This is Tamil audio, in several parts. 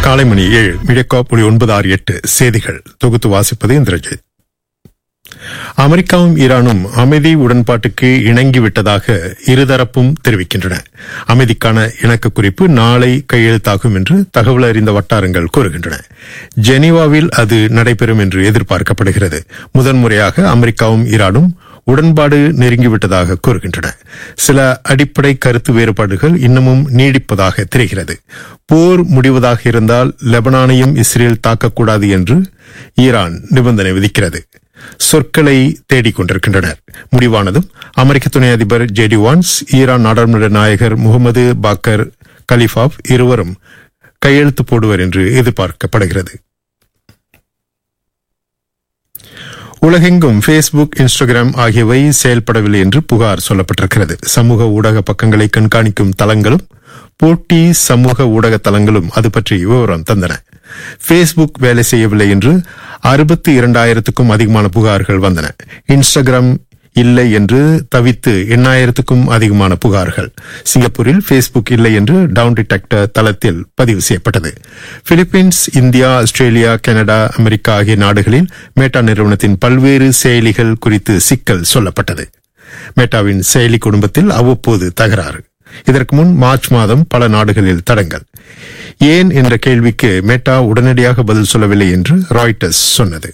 காலை மணி ஏழு மிழக்கா புள்ளி ஒன்பது ஆறு எட்டு செய்திகள் தொகுத்து வாசிப்பது இந்திரஜித் அமெரிக்காவும் ஈரானும் அமைதி உடன்பாட்டுக்கு இணங்கிவிட்டதாக இருதரப்பும் தெரிவிக்கின்றன அமைதிக்கான இணக்க குறிப்பு நாளை கையெழுத்தாகும் என்று தகவல் அறிந்த வட்டாரங்கள் கூறுகின்றன ஜெனீவாவில் அது நடைபெறும் என்று எதிர்பார்க்கப்படுகிறது முதன்முறையாக அமெரிக்காவும் ஈரானும் உடன்பாடு நெருங்கிவிட்டதாக கூறுகின்றன சில அடிப்படை கருத்து வேறுபாடுகள் இன்னமும் நீடிப்பதாக தெரிகிறது போர் முடிவதாக இருந்தால் லெபனானையும் இஸ்ரேல் தாக்கக்கூடாது என்று ஈரான் நிபந்தனை விதிக்கிறது சொற்களை தேடிக் கொண்டிருக்கின்றனர் முடிவானதும் அமெரிக்க துணை அதிபர் ஜேடி வான்ஸ் ஈரான் நாடாளுமன்ற நாயகர் முகமது பாக்கர் கலிஃபாப் இருவரும் கையெழுத்து போடுவர் என்று எதிர்பார்க்கப்படுகிறது உலகெங்கும் ஃபேஸ்புக் இன்ஸ்டாகிராம் ஆகியவை செயல்படவில்லை என்று புகார் சொல்லப்பட்டிருக்கிறது சமூக ஊடக பக்கங்களை கண்காணிக்கும் தளங்களும் போட்டி சமூக ஊடக தளங்களும் அது பற்றி விவரம் தந்தன ஃபேஸ்புக் வேலை செய்யவில்லை என்று அறுபத்தி இரண்டாயிரத்துக்கும் அதிகமான புகார்கள் வந்தன இன்ஸ்டாகிராம் இல்லை என்று தவித்து எண்ணாயிரத்துக்கும் அதிகமான புகார்கள் சிங்கப்பூரில் ஃபேஸ்புக் இல்லை என்று டவுன் டிடெக்டர் தளத்தில் பதிவு செய்யப்பட்டது Philippines India Australia Canada America ஆகிய நாடுகளில் மேட்டா நிறுவனத்தின் பல்வேறு செயலிகள் குறித்து சிக்கல் சொல்லப்பட்டது மேட்டாவின் செயலி குடும்பத்தில் அவ்வப்போது தகராறு இதற்கு முன் மார்ச் மாதம் பல நாடுகளில் தடங்கல் ஏன் என்ற கேள்விக்கு மேட்டா உடனடியாக பதில் சொல்லவில்லை என்று ராய்டர்ஸ் சொன்னது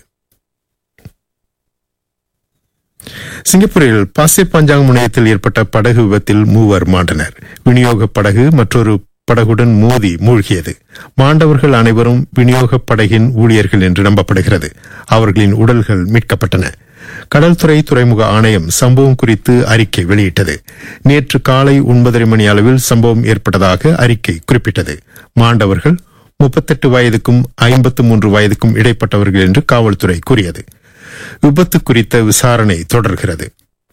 சிங்கப்பூரில் பாசே பஞ்சாங் முனையத்தில் ஏற்பட்ட படகு விபத்தில் மூவர் மாண்டனர் விநியோக படகு மற்றொரு படகுடன் மோதி மூழ்கியது மாண்டவர்கள் அனைவரும் விநியோக படகின் ஊழியர்கள் என்று நம்பப்படுகிறது அவர்களின் உடல்கள் மீட்கப்பட்டன கடல்துறை துறைமுக ஆணையம் சம்பவம் குறித்து அறிக்கை வெளியிட்டது நேற்று காலை ஒன்பதரை மணி அளவில் சம்பவம் ஏற்பட்டதாக அறிக்கை குறிப்பிட்டது மாண்டவர்கள் முப்பத்தெட்டு வயதுக்கும் ஐம்பத்து மூன்று வயதுக்கும் இடைப்பட்டவர்கள் என்று காவல்துறை கூறியது விபத்து குறித்த விசாரணை தொடர்கிறது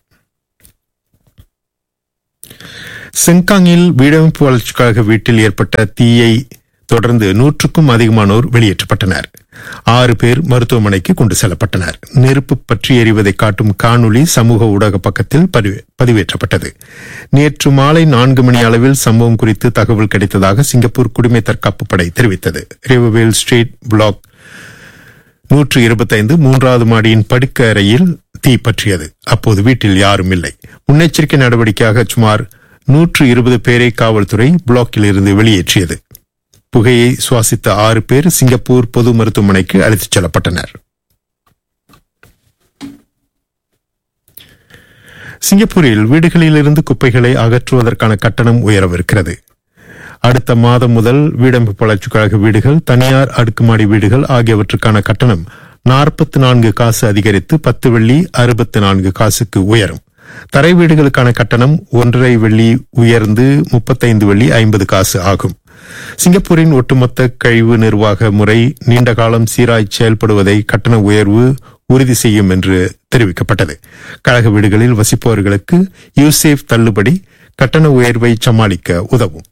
செங்காங்கில் வீடமைப்பு வளர்ச்சிக் கழக வீட்டில் ஏற்பட்ட தீயை தொடர்ந்து நூற்றுக்கும் அதிகமானோர் வெளியேற்றப்பட்டனர் ஆறு பேர் மருத்துவமனைக்கு கொண்டு செல்லப்பட்டனர் நெருப்பு பற்றி எறிவதை காட்டும் காணொலி சமூக ஊடக பக்கத்தில் பதிவேற்றப்பட்டது நேற்று மாலை நான்கு மணி அளவில் சம்பவம் குறித்து தகவல் கிடைத்ததாக சிங்கப்பூர் குடிமை தற்காப்பு படை தெரிவித்தது ரிவர்வேல் ஸ்ட்ரீட் பிளாக் நூற்று இருபத்தைந்து மூன்றாவது மாடியின் படுக்க அறையில் தீ பற்றியது அப்போது வீட்டில் யாரும் இல்லை முன்னெச்சரிக்கை நடவடிக்கையாக சுமார் நூற்று இருபது பேரை காவல்துறை பிளாக்கில் இருந்து வெளியேற்றியது புகையை சுவாசித்த ஆறு பேர் சிங்கப்பூர் பொது மருத்துவமனைக்கு அழைத்துச் செல்லப்பட்டனர் சிங்கப்பூரில் வீடுகளிலிருந்து குப்பைகளை அகற்றுவதற்கான கட்டணம் உயரவிருக்கிறது அடுத்த மாதம் முதல் வீடமைப்பு வளர்ச்சிக் கழக வீடுகள் தனியார் அடுக்குமாடி வீடுகள் ஆகியவற்றுக்கான கட்டணம் நாற்பத்தி நான்கு காசு அதிகரித்து பத்து வெள்ளி அறுபத்தி நான்கு காசுக்கு உயரும் தரை வீடுகளுக்கான கட்டணம் ஒன்றரை வெள்ளி உயர்ந்து முப்பத்தைந்து வெள்ளி ஐம்பது காசு ஆகும் சிங்கப்பூரின் ஒட்டுமொத்த கழிவு நிர்வாக முறை நீண்ட காலம் சீராய் செயல்படுவதை கட்டண உயர்வு உறுதி செய்யும் என்று தெரிவிக்கப்பட்டது கழக வீடுகளில் வசிப்பவர்களுக்கு யூசேஃப் தள்ளுபடி கட்டண உயர்வை சமாளிக்க உதவும்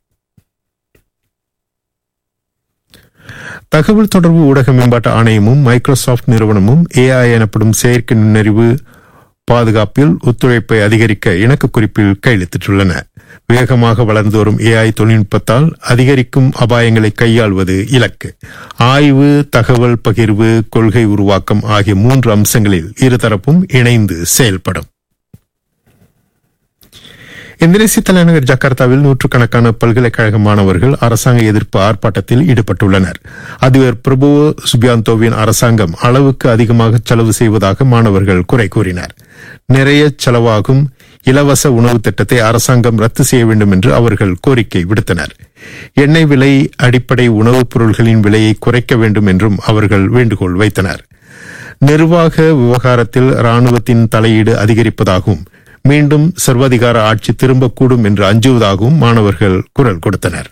தகவல் தொடர்பு ஊடக மேம்பாட்டு ஆணையமும் மைக்ரோசாப்ட் நிறுவனமும் ஏஐ எனப்படும் செயற்கை நுண்ணறிவு பாதுகாப்பில் ஒத்துழைப்பை அதிகரிக்க இணக்க குறிப்பில் கையெழுத்திட்டுள்ளன வேகமாக வளர்ந்து வரும் ஏஐ தொழில்நுட்பத்தால் அதிகரிக்கும் அபாயங்களை கையாள்வது இலக்கு ஆய்வு தகவல் பகிர்வு கொள்கை உருவாக்கம் ஆகிய மூன்று அம்சங்களில் இருதரப்பும் இணைந்து செயல்படும் இந்தோனேசிய தலைநகர் ஜகார்த்தாவில் நூற்றுக்கணக்கான பல்கலைக்கழக மாணவர்கள் அரசாங்க எதிர்ப்பு ஆர்ப்பாட்டத்தில் ஈடுபட்டுள்ளனர் அதிபர் பிரபுவோ சுபியாந்தோவின் அரசாங்கம் அளவுக்கு அதிகமாக செலவு செய்வதாக மாணவர்கள் குறை கூறினர் நிறைய செலவாகும் இலவச உணவு திட்டத்தை அரசாங்கம் ரத்து செய்ய வேண்டும் என்று அவர்கள் கோரிக்கை விடுத்தனர் எண்ணெய் விலை அடிப்படை உணவுப் பொருள்களின் விலையை குறைக்க வேண்டும் என்றும் அவர்கள் வேண்டுகோள் வைத்தனர் நிர்வாக விவகாரத்தில் ராணுவத்தின் தலையீடு அதிகரிப்பதாகவும் மீண்டும் சர்வாதிகார ஆட்சி திரும்பக்கூடும் என்று அஞ்சுவதாகவும் மாணவர்கள் குரல் கொடுத்தனர்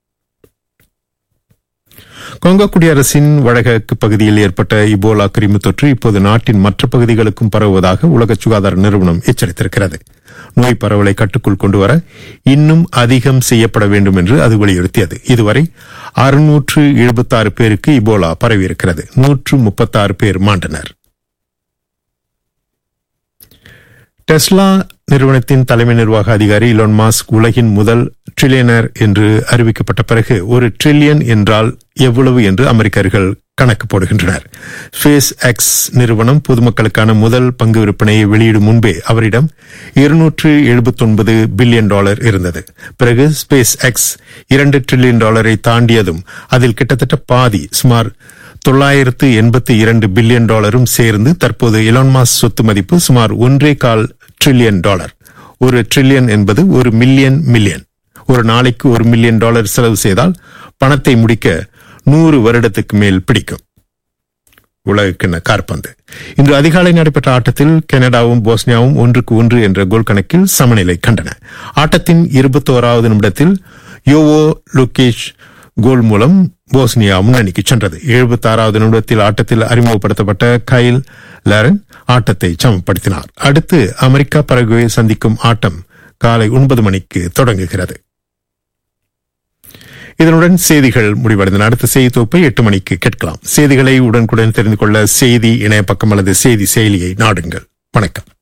கொங்கோ குடியரசின் வடகிழக்கு பகுதியில் ஏற்பட்ட இபோலா கிருமி தொற்று இப்போது நாட்டின் மற்ற பகுதிகளுக்கும் பரவுவதாக உலக சுகாதார நிறுவனம் எச்சரித்திருக்கிறது நோய் பரவலை கட்டுக்குள் கொண்டுவர இன்னும் அதிகம் செய்யப்பட வேண்டும் என்று அது வலியுறுத்தியது இதுவரை அறுநூற்று எழுபத்தாறு பேருக்கு இபோலா பரவியிருக்கிறது நூற்று முப்பத்தாறு பேர் மாண்டனர் டெஸ்லா நிறுவனத்தின் தலைமை நிர்வாக அதிகாரி இலோன் மாஸ்க் உலகின் முதல் ட்ரில்லியனர் என்று அறிவிக்கப்பட்ட பிறகு ஒரு ட்ரில்லியன் என்றால் எவ்வளவு என்று அமெரிக்கர்கள் கணக்கு போடுகின்றனர் ஸ்பேஸ் எக்ஸ் நிறுவனம் பொதுமக்களுக்கான முதல் பங்கு விற்பனையை வெளியிடும் முன்பே அவரிடம் இருநூற்று எழுபத்தொன்பது பில்லியன் டாலர் இருந்தது பிறகு ஸ்பேஸ் எக்ஸ் இரண்டு டிரில்லியன் டாலரை தாண்டியதும் அதில் கிட்டத்தட்ட பாதி சுமார் தொள்ளாயிரத்து எண்பத்தி இரண்டு பில்லியன் டாலரும் சேர்ந்து தற்போது இலான்மாஸ் சொத்து மதிப்பு சுமார் ஒன்றே கால் ட்ரில்லியன் டாலர் ஒரு ட்ரில்லியன் என்பது ஒரு மில்லியன் மில்லியன் ஒரு நாளைக்கு ஒரு மில்லியன் டாலர் செலவு செய்தால் பணத்தை முடிக்க நூறு வருடத்துக்கு மேல் பிடிக்கும் உலகக்கிண்ண கார்பந்து இன்று அதிகாலை நடைபெற்ற ஆட்டத்தில் கனடாவும் போஸ்னியாவும் ஒன்றுக்கு ஒன்று என்ற கோல் கணக்கில் சமநிலை கண்டன ஆட்டத்தின் இருபத்தோராவது நிமிடத்தில் யோவோ லுகேஷ் கோல் மூலம் போஸ்னியா முன்னணிக்கு சென்றது எழுபத்தி ஆறாவது நிமிடத்தில் ஆட்டத்தில் அறிமுகப்படுத்தப்பட்ட கைல் லேரன் ஆட்டத்தை சமப்படுத்தினார் அடுத்து அமெரிக்கா பரகுவை சந்திக்கும் ஆட்டம் காலை ஒன்பது மணிக்கு தொடங்குகிறது இதனுடன் செய்திகள் முடிவடைந்தன அடுத்த செய்தி தொகுப்பை எட்டு மணிக்கு கேட்கலாம் செய்திகளை உடனுக்குடன் தெரிந்து கொள்ள செய்தி இணைய பக்கம் அல்லது செய்தி செயலியை நாடுங்கள் வணக்கம்